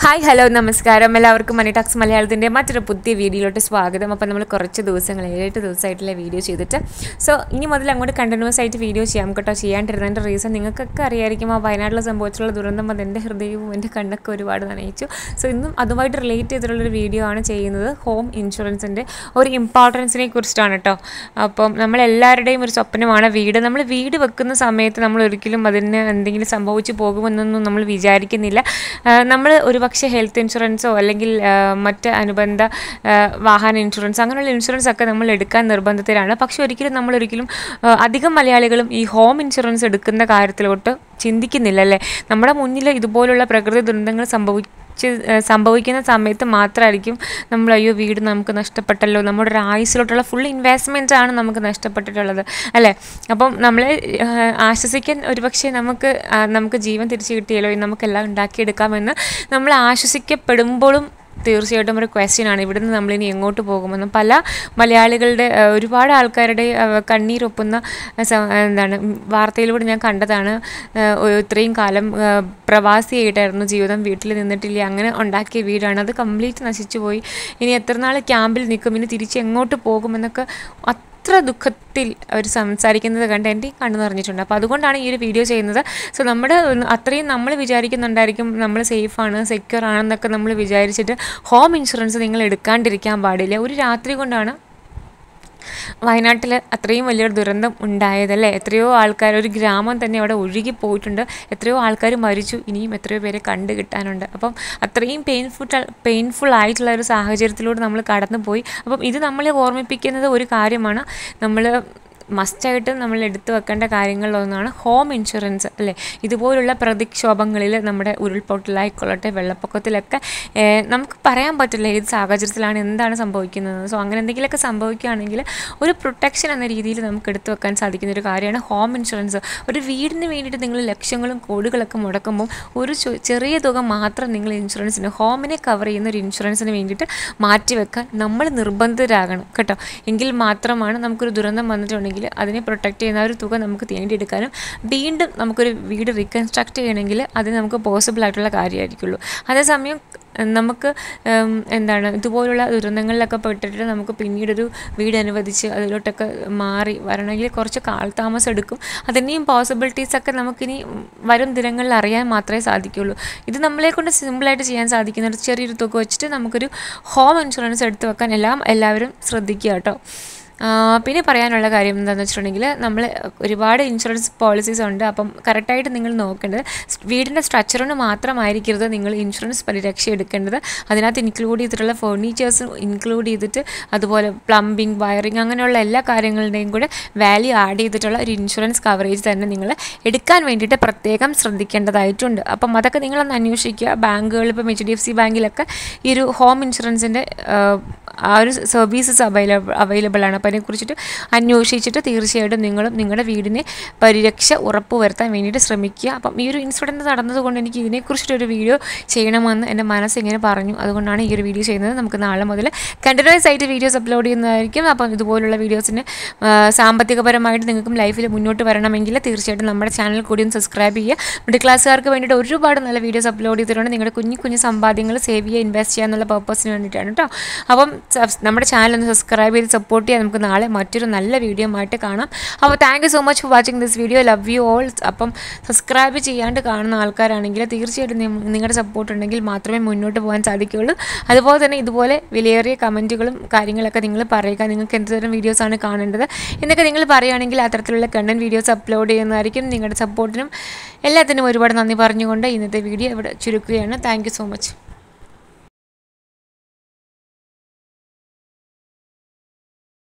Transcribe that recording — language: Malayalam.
ഹായ് ഹലോ നമസ്കാരം എല്ലാവർക്കും മണി ടാക്സ് മലയാളത്തിൻ്റെ മറ്റൊരു പുതിയ വീഡിയോയിലോട്ട് സ്വാഗതം അപ്പോൾ നമ്മൾ കുറച്ച് ദിവസങ്ങൾ ഏഴെട്ട് ദിവസമായിട്ടുള്ള വീഡിയോ ചെയ്തിട്ട് സോ ഇനി മുതൽ അങ്ങോട്ട് കണ്ടിന്യൂസ് ആയിട്ട് വീഡിയോ ചെയ്യാം കേട്ടോ ചെയ്യാണ്ടിരുന്നതിൻ്റെ റീസൺ നിങ്ങൾക്കൊക്കെ അറിയായിരിക്കും ആ വയനാട്ടിൽ സംഭവിച്ചിട്ടുള്ള ദുരന്തം അത് എൻ്റെ ഹൃദയവും എൻ്റെ കണ്ണൊക്കെ ഒരുപാട് നനയിച്ചു സോ ഇന്നും അതുമായിട്ട് റിലേറ്റ് ചെയ്തിട്ടുള്ളൊരു വീഡിയോ ആണ് ചെയ്യുന്നത് ഹോം ഇൻഷുറൻസിൻ്റെ ഒരു ഇമ്പോർട്ടൻസിനെ കുറിച്ചിട്ടാണ് കേട്ടോ അപ്പം നമ്മളെല്ലാവരുടെയും ഒരു സ്വപ്നമാണ് വീട് നമ്മൾ വീട് വെക്കുന്ന സമയത്ത് നമ്മൾ ഒരിക്കലും അതിന് എന്തെങ്കിലും സംഭവിച്ചു പോകുമെന്നൊന്നും നമ്മൾ വിചാരിക്കുന്നില്ല നമ്മൾ ഒരുപക്ഷെ ഹെൽത്ത് ഇൻഷുറൻസോ അല്ലെങ്കിൽ ആ, മറ്റ് അനുബന്ധ ആ, വാഹന ഇൻഷുറൻസ് അങ്ങനെയുള്ള ഇൻഷുറൻസ് ഒക്കെ നമ്മൾ എടുക്കാൻ നിർബന്ധത്തിലാണ് പക്ഷെ ഒരിക്കലും നമ്മൾ ഒരിക്കലും ആ, അധികം മലയാളികളും ഈ ഹോം ഇൻഷുറൻസ് എടുക്കുന്ന കാര്യത്തിലോട്ട് ചിന്തിക്കുന്നില്ല അല്ലേ നമ്മുടെ മുന്നിൽ ഇതുപോലുള്ള പ്രകൃതി ദുരന്തങ്ങൾ സംഭവിച്ചു സംഭവിക്കുന്ന സമയത്ത് മാത്രമായിരിക്കും നമ്മൾ അയ്യോ വീട് നമുക്ക് നഷ്ടപ്പെട്ടല്ലോ നമ്മുടെ ഒരു ആയുസിലോട്ടുള്ള ഫുൾ ഇൻവെസ്റ്റ്മെൻറ്റ് ആണ് നമുക്ക് നഷ്ടപ്പെട്ടിട്ടുള്ളത് അല്ലേ അപ്പം നമ്മളെ ആ, ആശ്വസിക്കാൻ ഒരുപക്ഷെ നമുക്ക് ആ, നമുക്ക് ജീവൻ തിരിച്ചു കിട്ടിയല്ലോ ഇനി നമുക്കെല്ലാം ഉണ്ടാക്കിയെടുക്കാമെന്ന് നമ്മൾ ആശ്വസിക്കപ്പെടുമ്പോഴും തീർച്ചയായിട്ടും ഒരു ക്വസ്റ്റ്യൻ ആണ് ഇവിടുന്ന് നമ്മളിനി എങ്ങോട്ട് പോകുമെന്ന് പല മലയാളികളുടെ ആ, ഒരുപാട് ആൾക്കാരുടെ ആ, കണ്ണീരൊപ്പുന്ന ആ, സ- എന്താണ് ഉം, വാർത്തയിലൂടെ ഞാൻ കണ്ടതാണ് ആ, ഒരു ഇത്രയും കാലം ആ, പ്രവാസിയായിട്ടായിരുന്നു ജീവിതം വീട്ടിൽ നിന്നിട്ടില്ല അങ്ങനെ ഉണ്ടാക്കിയ വീടാണ് അത് കംപ്ലീറ്റ് നശിച്ചു പോയി ഇനി എത്ര നാൾ ക്യാമ്പിൽ നിൽക്കും ഇനി തിരിച്ച് എങ്ങോട്ട് പോകുമെന്നൊക്കെ അത്ര ദുഃഖത്തിൽ അവർ സംസാരിക്കുന്നത് കണ്ട് എൻ്റെ കണ്ണു നിറഞ്ഞിട്ടുണ്ട് അപ്പോൾ അതുകൊണ്ടാണ് ഈ ഒരു വീഡിയോ ചെയ്യുന്നത് സോ നമ്മുടെ ഒന്ന് അത്രയും നമ്മൾ വിചാരിക്കുന്നുണ്ടായിരിക്കും നമ്മൾ സേഫാണ് സെക്യൂർ ആണെന്നൊക്കെ നമ്മൾ വിചാരിച്ചിട്ട് ഹോം ഇൻഷുറൻസ് നിങ്ങൾ എടുക്കാണ്ടിരിക്കാൻ പാടില്ല ഒരു രാത്രി കൊണ്ടാണ് വയനാട്ടിൽ അത്രയും വലിയൊരു ദുരന്തം ഉണ്ടായതല്ലേ എത്രയോ ആൾക്കാർ ഒരു ഗ്രാമം തന്നെ അവിടെ ഒഴുകി പോയിട്ടുണ്ട് എത്രയോ ആൾക്കാർ മരിച്ചു ഇനിയും എത്രയോ പേരെ കണ്ടു കിട്ടാനുണ്ട് അപ്പം അത്രയും പെയിൻഫുൾ പെയിൻഫുൾ ആയിട്ടുള്ള ഒരു സാഹചര്യത്തിലൂടെ നമ്മൾ കടന്നു പോയി അപ്പം ഇത് നമ്മളെ ഓർമ്മിപ്പിക്കുന്നത് ഒരു കാര്യമാണ് നമ്മൾ മസ്റ്റായിട്ട് നമ്മൾ എടുത്തു വെക്കേണ്ട കാര്യങ്ങളിലൊന്നാണ് ഹോം ഇൻഷുറൻസ് അല്ലേ ഇതുപോലുള്ള പ്രതിക്ഷോഭങ്ങളിൽ നമ്മുടെ ഉരുൾപൊട്ടലായിക്കൊള്ളട്ടെ വെള്ളപ്പൊക്കത്തിലൊക്കെ ഏഹ്, നമുക്ക് പറയാൻ പറ്റില്ല ഏത് സാഹചര്യത്തിലാണ് എന്താണ് സംഭവിക്കുന്നത് സോ അങ്ങനെ എന്തെങ്കിലുമൊക്കെ സംഭവിക്കുകയാണെങ്കിൽ ഒരു പ്രൊട്ടക്ഷൻ എന്ന രീതിയിൽ നമുക്ക് എടുത്തു വെക്കാൻ സാധിക്കുന്ന ഒരു കാര്യമാണ് ഹോം ഇൻഷുറൻസ് ഒരു വീടിന് വേണ്ടിയിട്ട് നിങ്ങൾ ലക്ഷങ്ങളും കോടികളൊക്കെ മുടക്കുമ്പോൾ ഒരു ചു- ചെറിയ തുക മാത്രം നിങ്ങൾ ഇൻഷുറൻസിന് ഹോമിനെ കവർ ചെയ്യുന്ന ഒരു ഇൻഷുറൻസിന് വേണ്ടിയിട്ട് മാറ്റിവെക്കാൻ നമ്മൾ നിർബന്ധിതരാകണം കേട്ടോ എങ്കിൽ മാത്രമാണ് നമുക്കൊരു ദുരന്തം വന്നിട്ടുണ്ടെങ്കിൽ അതിനെ പ്രൊട്ടക്റ്റ് ചെയ്യുന്ന ആ ഒരു തുക നമുക്ക് നേടിയെടുക്കാനും വീണ്ടും നമുക്കൊരു വീട് റീകൺസ്ട്രക്ട് ചെയ്യണമെങ്കിൽ അത് നമുക്ക് പോസിബിൾ ആയിട്ടുള്ള കാര്യമായിരിക്കുള്ളൂ അതേസമയം നമുക്ക് ഉം, എന്താണ് ഇതുപോലുള്ള ദുരന്തങ്ങളിലൊക്കെ പെട്ടിട്ട് നമുക്ക് പിന്നീടൊരു വീട് അനുവദിച്ച് അതിലോട്ടൊക്കെ മാറി വരണമെങ്കിൽ കുറച്ച് കാലതാമസം എടുക്കും അതിൻ്റെയും പോസിബിലിറ്റീസ് ഒക്കെ നമുക്കിനി വരും ദിനങ്ങളിൽ അറിയാൻ മാത്രമേ സാധിക്കുള്ളൂ ഇത് നമ്മളെ കൊണ്ട് സിമ്പിളായിട്ട് ചെയ്യാൻ സാധിക്കുന്ന ഒരു ചെറിയൊരു തുക വെച്ചിട്ട് നമുക്കൊരു ഹോം ഇൻഷുറൻസ് എടുത്തു വെക്കാൻ എല്ലാം എല്ലാവരും ശ്രദ്ധിക്കുക കേട്ടോ ആ, പിന്നെ പറയാനുള്ള കാര്യം എന്താണെന്ന് വെച്ചിട്ടുണ്ടെങ്കിൽ നമ്മൾ ഒരുപാട് ഇൻഷുറൻസ് പോളിസീസ് ഉണ്ട് അപ്പം കറക്റ്റായിട്ട് നിങ്ങൾ നോക്കേണ്ടത് സ് വീടിൻ്റെ സ്ട്രക്ചറിന് മാത്രമായിരിക്കരുത് നിങ്ങൾ ഇൻഷുറൻസ് പരിരക്ഷ എടുക്കേണ്ടത് അതിനകത്ത് ഇൻക്ലൂഡ് ചെയ്തിട്ടുള്ള ഫേർണിച്ചേഴ്സ് ഇൻക്ലൂഡ് ചെയ്തിട്ട് അതുപോലെ പ്ലംബിംഗ് വയറിങ് അങ്ങനെയുള്ള എല്ലാ കാര്യങ്ങളുടെയും കൂടെ വാല്യൂ ആഡ് ചെയ്തിട്ടുള്ള ഒരു ഇൻഷുറൻസ് കവറേജ് തന്നെ നിങ്ങൾ എടുക്കാൻ വേണ്ടിയിട്ട് പ്രത്യേകം ശ്രദ്ധിക്കേണ്ടതായിട്ടുണ്ട് അപ്പം അതൊക്കെ നിങ്ങളൊന്ന് അന്വേഷിക്കുക ബാങ്കുകൾ ഇപ്പം എച്ച് ഡി എഫ് സി ബാങ്കിലൊക്കെ ഈ ഒരു ഹോം ഇൻഷുറൻസിൻ്റെ ആ ഒരു സർവീസസ് അവൈലബിൾ അവൈലബിൾ ആണ് അപ്പോൾ അതിനെക്കുറിച്ചിട്ട് അന്വേഷിച്ചിട്ട് തീർച്ചയായിട്ടും നിങ്ങളും നിങ്ങളുടെ വീടിനെ പരിരക്ഷ ഉറപ്പുവരുത്താൻ വേണ്ടിയിട്ട് ശ്രമിക്കുക അപ്പം ഈ ഒരു ഇൻസിഡൻറ്റ് നടന്നതുകൊണ്ട് എനിക്ക് ഇതിനെക്കുറിച്ചിട്ടൊരു വീഡിയോ ചെയ്യണമെന്ന് എൻ്റെ മനസ്സ് ഇങ്ങനെ പറഞ്ഞു അതുകൊണ്ടാണ് ഈ ഒരു വീഡിയോ ചെയ്യുന്നത് നമുക്ക് നാളെ മുതൽ കണ്ടിന്യൂസ് ആയിട്ട് വീഡിയോസ് അപ്ലോഡ് ചെയ്യുന്നതായിരിക്കും അപ്പം ഇതുപോലുള്ള വീഡിയോസിന് ആ, സാമ്പത്തികപരമായിട്ട് നിങ്ങൾക്കും ലൈഫിൽ മുന്നോട്ട് വരണമെങ്കിൽ തീർച്ചയായിട്ടും നമ്മുടെ ചാനൽ കൂടി ഒന്ന് സബ്സ്ക്രൈബ് ചെയ്യുക മിഡിൽ ക്ലാസ്സുകാർക്ക് വേണ്ടിയിട്ട് ഒരുപാട് നല്ല വീഡിയോസ് അപ്ലോഡ് ചെയ്തിട്ടുണ്ട് നിങ്ങളുടെ കുഞ്ഞു കുഞ്ഞു സമ്പാദ്യങ്ങൾ സേവ് ചെയ്യുക ഇൻവെസ്റ്റ് ചെയ്യുക എന്നുള്ള പർപ്പസിന് വേണ്ടിയിട്ടാണ് കേട്ടോ അപ്പം സബ്സ്- നമ്മുടെ ചാനൽ ഒന്ന് സബ്സ്ക്രൈബ് ചെയ്ത് സപ്പോർട്ട് ചെയ്യാൻ നമുക്ക് നാളെ മറ്റൊരു നല്ല വീഡിയോ ആയിട്ട് കാണാം അപ്പോൾ thank you so much for watching this video love you all അപ്പം സബ്സ്ക്രൈബ് ചെയ്യാണ്ട് കാണുന്ന ആൾക്കാരാണെങ്കിൽ തീർച്ചയായിട്ടും നിങ്ങ- നിങ്ങളുടെ സപ്പോർട്ട് ഉണ്ടെങ്കിൽ മാത്രമേ മുന്നോട്ട് പോകാൻ സാധിക്കുകയുള്ളൂ അതുപോലെ തന്നെ ഇതുപോലെ വിലയേറിയ കമൻറ്റുകളും കാര്യങ്ങളൊക്കെ നിങ്ങൾ പറയുക നിങ്ങൾക്ക് എന്തുതരം വീഡിയോസാണ് കാണേണ്ടത് എന്നൊക്കെ നിങ്ങൾ പറയുകയാണെങ്കിൽ അത്തരത്തിലുള്ള കണ്ടൻറ് വീഡിയോസ് അപ്ലോഡ് ചെയ്യുന്നതായിരിക്കും നിങ്ങളുടെ സപ്പോർട്ടിനും എല്ലാത്തിനും ഒരുപാട് നന്ദി പറഞ്ഞുകൊണ്ട് ഇന്നത്തെ വീഡിയോ ഇവിടെ ചുരുക്കുകയാണ് താങ്ക് യു സോ മച്ച്